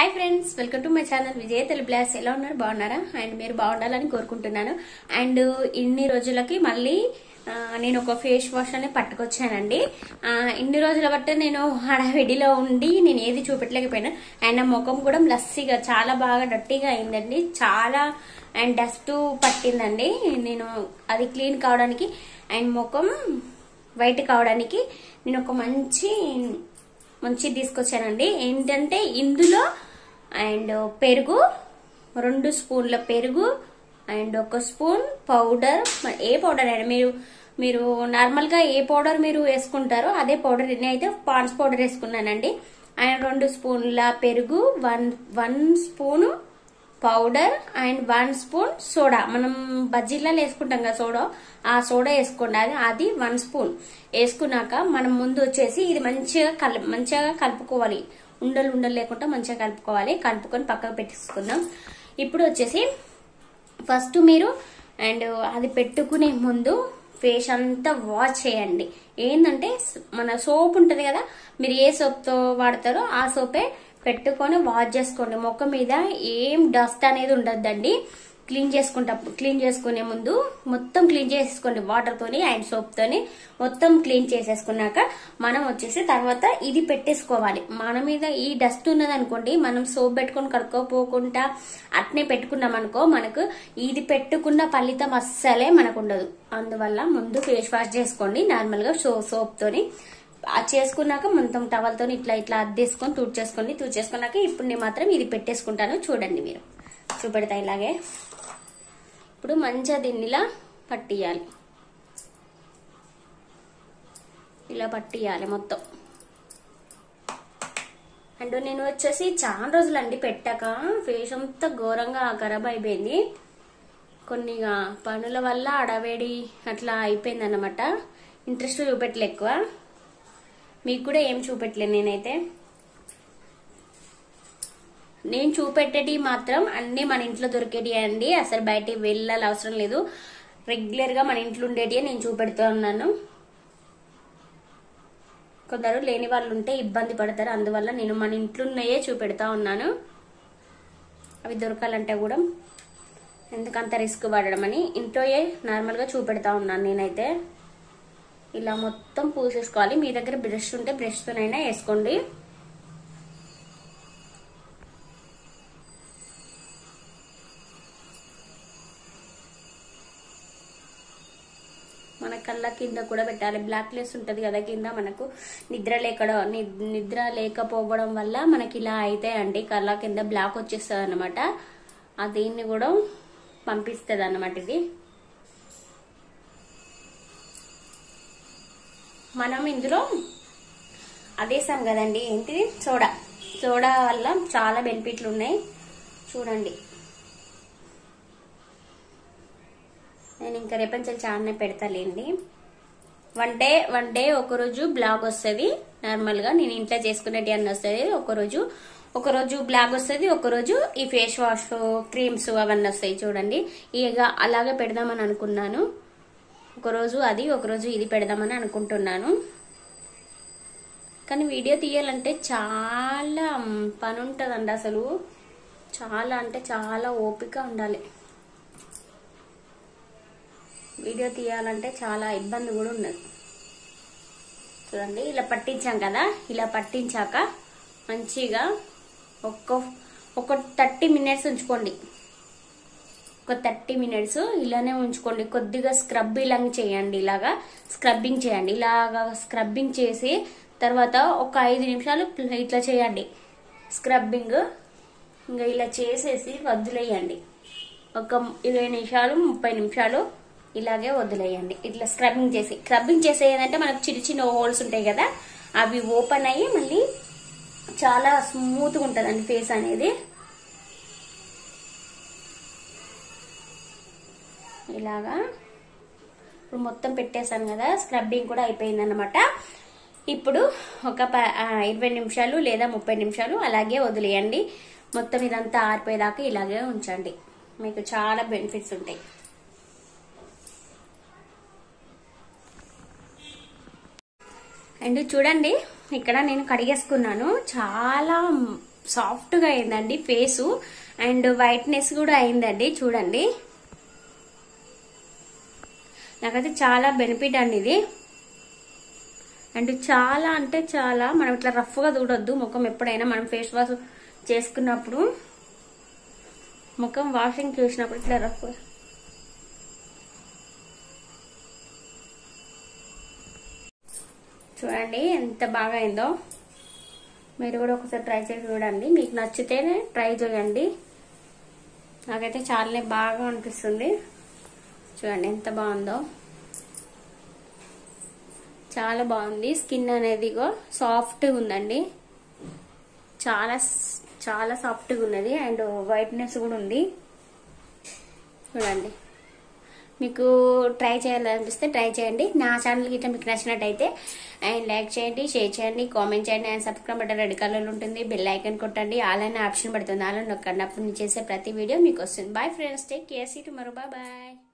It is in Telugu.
hi friends welcome to my channel Vijaya Telugu బ్లాస్ ఎలా ఉన్నారు బాగున్నారా అండ్ మీరు బాగుండాలని కోరుకుంటున్నాను అండ్ ఇన్ని రోజులకి మళ్ళీ ఆ, నేను ఒక ఫేస్ వాష్ అనేది పట్టుకొచ్చానండి ఆ, ఇన్ని రోజుల బట్టి నేను హడావిడిలో ఉండి నేను ఏది చూపెట్టలేకపోయినా అండ్ నా ముఖం కూడా లస్సీగా చాలా బాగా డట్టిగా అయిందండి చాలా అండ్ డస్ట్ పట్టిందండి నేను అది క్లీన్ కావడానికి అండ్ ముఖం వైట్ కావడానికి నేను ఒక మంచి మంచి తీసుకొచ్చానండి ఏంటంటే ఇందులో అండ్ పెరుగు రెండు స్పూన్ల పెరుగు అండ్ ఒక స్పూన్ పౌడర్ మ- ఏ పౌడర్ అయినా మీరు మీరు నార్మల్గా ఏ పౌడర్ మీరు వేసుకుంటారో అదే పౌడర్ నేనైతే పాన్స్ పౌడర్ వేసుకున్నానండి అండ్ రెండు స్పూన్ల పెరుగు one one spoon powder and one spoon soda మనం బజ్జీలలో వేసుకుంటాం కదా సోడా ఆ సోడా వేసుకోండి అది అది వన్ స్పూన్ వేసుకున్నాక మనం ముందు వచ్చేసి ఇది మంచిగా కల్ మంచిగా కలుపుకోవాలి ఉండలు ఉండలు లేకుండా మంచిగా కలుపుకోవాలి కలుపుకొని పక్కకు పెట్టేసుకుందాం ఇప్పుడు వచ్చేసి ఫస్ట్ మీరు అండ్ అది పెట్టుకునే ముందు ఫేస్ అంతా వాష్ చేయండి ఏంటంటే స్- మన సోప్ ఉంటుంది కదా మీరు ఏ సోప్తో వాడతారో ఆ సోపే పెట్టుకొని వాష్ చేసుకోండి మొక్క మీద ఏం డస్ట్ అనేది ఉండద్దండి క్లీన్ చేసుకుంటప్పుడు క్లీన్ చేసుకునే ముందు మొత్తం క్లీన్ చేసుకోండి వాటర్ తోని అండ్ సోప్ తోని మొత్తం క్లీన్ చేసేసుకున్నాక మనం వచ్చేసి తర్వాత ఇది పెట్టేసుకోవాలి మన మీద ఈ డస్ట్ ఉన్నది అనుకోండి మనం సోప్ పెట్టుకొని కడుక్కోపోకుండా అట్నే పెట్టుకున్నాం అనుకో మనకు ఇది పెట్టుకున్న ఫలితం అస్సలే మనకు ఉండదు అందువల్ల ముందు ఫేస్ వాష్ చేసుకోండి నార్మల్ గా సో సోప్ తోని అది చేసుకున్నాక మొత్తం టవల్ తోని ఇట్లా ఇట్లా అద్దేసుకొని తూడ్చేసుకోండి తూడ్చేసుకున్నాక ఇప్పుడు నేను మాత్రం ఇది పెట్టేసుకుంటాను చూడండి మీరు చూపెడతా ఇలాగే ఇప్పుడు మంచిగా దీన్ని ఇలా పట్టియాలి ఇలా పట్టియాలి మొత్తం అండ్ నేను వచ్చేసి చాలా రోజులండి పెట్టాక ఫేస్ అంతా ఘోరంగా ఖరాబ్ అయిపోయింది కొన్నిగా పనుల వల్ల అడవేడి అట్లా అయిపోయింది అనమాట ఇంట్రెస్ట్ చూపెట్టలే ఎక్కువ మీకు కూడా ఏం చూపెట్టలేదు నేనైతే నేను చూపెట్టేటి మాత్రం అన్ని మన ఇంట్లో దొరికేటి అండి అసలు బయటికి వెళ్ళాలి అవసరం లేదు రెగ్యులర్ గా మన ఇంట్లో ఉండేటి నేను చూపెడుతూ ఉన్నాను కొందరు లేని వాళ్ళు ఉంటే ఇబ్బంది పడతారు అందువల్ల నేను మన ఇంట్లో ఉన్నాయే చూపెడతా ఉన్నాను అవి దొరకాలంటే కూడా ఎందుకంత రిస్క్ పడడం అని ఇంట్లోయే నార్మల్గా చూపెడతా ఉన్నాను నేనైతే ఇలా మొత్తం పూసేసుకోవాలి మీ దగ్గర బ్రష్ ఉంటే బ్రష్తోనైనా వేసుకోండి మన కళ్ళ కింద కూడా పెట్టాలి బ్లాక్ లెస్ ఉంటది కదా కింద మనకు నిద్ర లేకడం ని- నిద్ర లేకపోవడం వల్ల మనకి ఇలా అయితే అండి కళ్ళ కింద బ్లాక్ వచ్చేస్తుంది అనమాట ఆ దీన్ని కూడా పంపిస్తుంది అన్నమాట ఇది మనం ఇందులో అదేసాం కదండి ఏంటిది సోడా సోడా వల్ల చాలా బెనిఫిట్లు ఉన్నాయి చూడండి నేను ఇంకా రేపంచల్ చాలానే పెడతాలేండి వన్ డే వన్ డే ఒకరోజు బ్లాగ్ వస్తుంది నార్మల్గా నేను ఇంట్లో చేసుకునేటి అన్నీ వస్తుంది ఒకరోజు ఒకరోజు బ్లాగ్ వస్తుంది ఒకరోజు ఈ ఫేస్ వాష్ క్రీమ్స్ అవన్నీ వస్తాయి చూడండి ఇక అలాగే పెడదామని అనుకున్నాను ఒకరోజు అది ఒకరోజు ఇది పెడదామని అనుకుంటున్నాను కానీ వీడియో తీయాలంటే చాలా మ్, పని ఉంటుందండి అసలు చాలా అంటే చాలా ఓపిక ఉండాలి వీడియో తీయాలంటే చాలా ఇబ్బంది కూడా ఉన్నది చూడండి ఇలా పట్టించాం కదా ఇలా పట్టించాక మంచిగా ఒక్క ఒక థర్టీ మినిట్స్ ఉంచుకోండి ఒక థర్టీ మినిట్స్ ఇలానే ఉంచుకోండి కొద్దిగా స్క్రబ్ ఇలా చేయండి ఇలాగా స్క్రబ్బింగ్ చేయండి ఇలాగా స్క్రబ్బింగ్ చేసి తర్వాత ఒక ఐదు నిమిషాలు ఇట్లా చేయండి స్క్రబ్బింగ్ ఇంకా ఇలా చేసేసి వదిలేయండి ఒక ఇరవై నిమిషాలు ముప్పై నిమిషాలు ఇలాగే వదిలేయండి ఇట్లా స్క్రబ్బింగ్ చేసి స్క్రబ్బింగ్ చేసే ఏంటంటే మనకు చిన్న చిన్న హోల్స్ ఉంటాయి కదా అవి ఓపెన్ అయ్యి మళ్ళీ చాలా స్మూత్గా ఉంటుందండి ఫేస్ అనేది ఇలాగా ఇప్పుడు మొత్తం పెట్టేశాను కదా స్క్రబ్బింగ్ కూడా అయిపోయింది అనమాట ఇప్పుడు ఒక ప- ఆ, ఇరవై నిమిషాలు లేదా ముప్పై నిమిషాలు అలాగే వదిలేయండి మొత్తం ఇదంతా ఆరిపోయేదాకా ఇలాగే ఉంచండి మీకు చాలా బెనిఫిట్స్ ఉంటాయి అండ్ చూడండి ఇక్కడ నేను కడిగేసుకున్నాను చాలా సాఫ్ట్గా అయిందండి ఫేసు అండ్ వైట్నెస్ కూడా అయిందండి చూడండి నాకైతే చాలా బెనిఫిట్ అండి ఇది అండ్ చాలా అంటే చాలా మనం ఇట్లా రఫ్గా చూడొద్దు ముఖం ఎప్పుడైనా మనం ఫేస్ వాష్ చేసుకున్నప్పుడు ముఖం వాషింగ్ చేసినప్పుడు ఇట్లా రఫ్ చూడండి ఎంత బాగా అయిందో మీరు కూడా ఒకసారి ట్రై చేసి చూడండి మీకు నచ్చితేనే ట్రై చేయండి నాకైతే చాలానే బాగా అనిపిస్తుంది చూడండి ఎంత బాగుందో చాలా బాగుంది స్కిన్ అనేది సాఫ్ట్గా ఉందండి చాలా చాలా సాఫ్ట్గా ఉన్నది అండ్ వైట్నెస్ కూడా ఉంది చూడండి మీకు ట్రై చేయాలనిపిస్తే ట్రై చేయండి నా ఛానల్ గిట్ట మీకు నచ్చినట్టయితే అండ్ లైక్ చేయండి షేర్ చేయండి కామెంట్ చేయండి and subscribe button red colour ఉంటుంది బెల్ ఐకన్ కొట్టండి అలానే ఆప్షన్ పడుతుంది అలా నొక్కండి అప్పుడు నేను చేసే ప్రతి వీడియో మీకు వస్తుంది bye friends take care see tomorrow bye bye